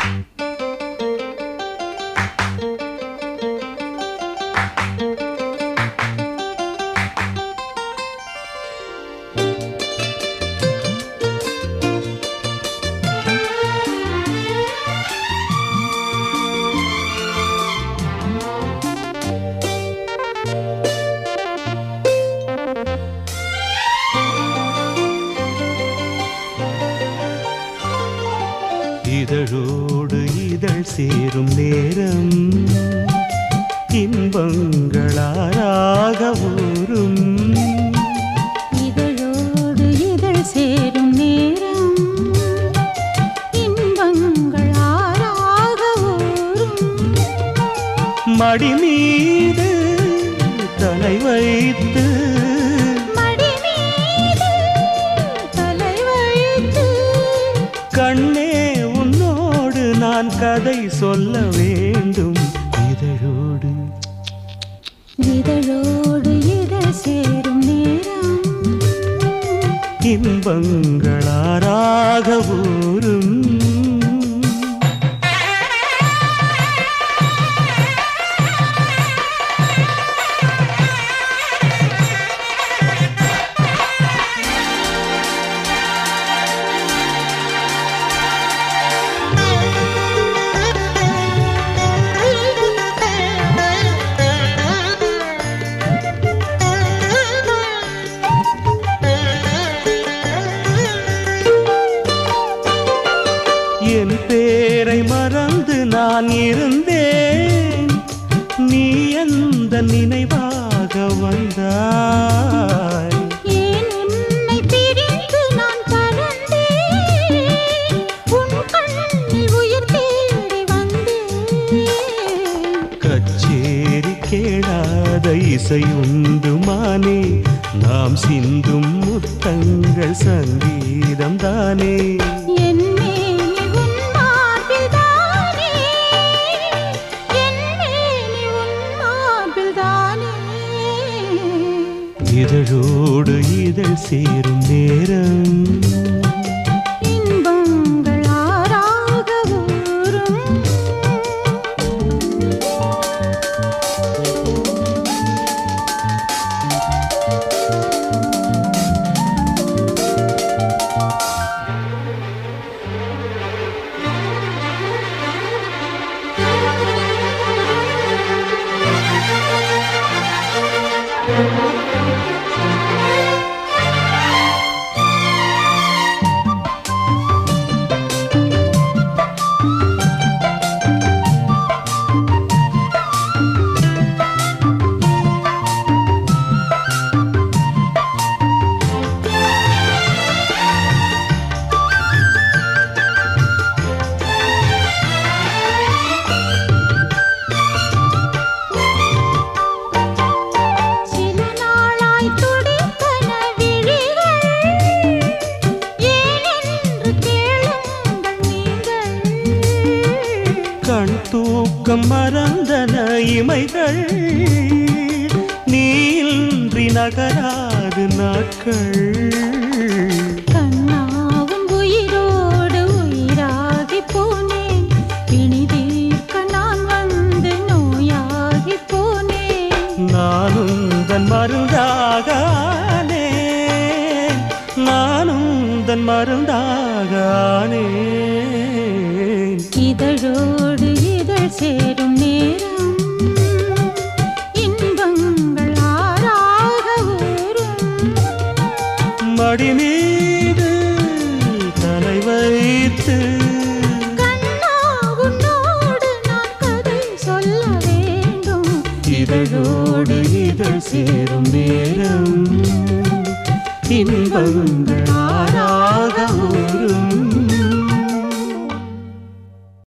இதழோடு இதழ் சேரும் நேரம் இன்பங்களாராக ஊரும் இதழோடு இதழ் சேரும் நேரம் இன்பங்கள் ஆறாக ஊறும் மடி மீது தலை வைத்து மடி மீது தலை வைத்து கண்ணே உன்னோடு நான் கதை சொல்ல வேண்டும் இதழோடு இதழோடு இதழ் சேரும் நேரம் இன்பங்களாராக ஊரும் என் பேரை மறந்து நான் இருந்தேன் நீ எந்த நினைவாக வந்தாய் ஏன் உன்னை பிரிந்து நான் பறந்தேன் உன் கண்ணில் உயிர் தேடி வந்தேன் கச்சேரி கேளாத இசை உண்டுமானே நாம் சிந்தும் முத்தங்கள் சங்கீதம் தானே என் மேனி உன் மார்பில்தானே என் மேனி உன் மார்பில்தானே இதழோடு இதழ் சேரும் நேரம் இன்பங்கள் ஆறாக ஊறும் சில நாளாய் துடித்தன விழிகள் ஏனென்று கேளுங்கள் நீங்கள் கண் தூக்கம் மறந்தன இமைகள் நீன்றி நகராது நாட்கள் கண்ணாவும் உயிரோடு உயிராகி போனேன் பிணி தீர்க்க நான் வந்து நோயாகி போனேன் நானும் தன் மருந்தாகானே நானும் தன் மருந்தாகானே இதழோடு இதழ் சேரும் நேரம் இன்பங்கள் ஆறாக ஊறும் மடி மீது தலை வைத்து கண்ணா உன்னோடு நான் கதை சொல்ல வேண்டும் இதழோடு இதழ் சேரும் நேரம் இன்பங்கள் ஆறாக ஊரும்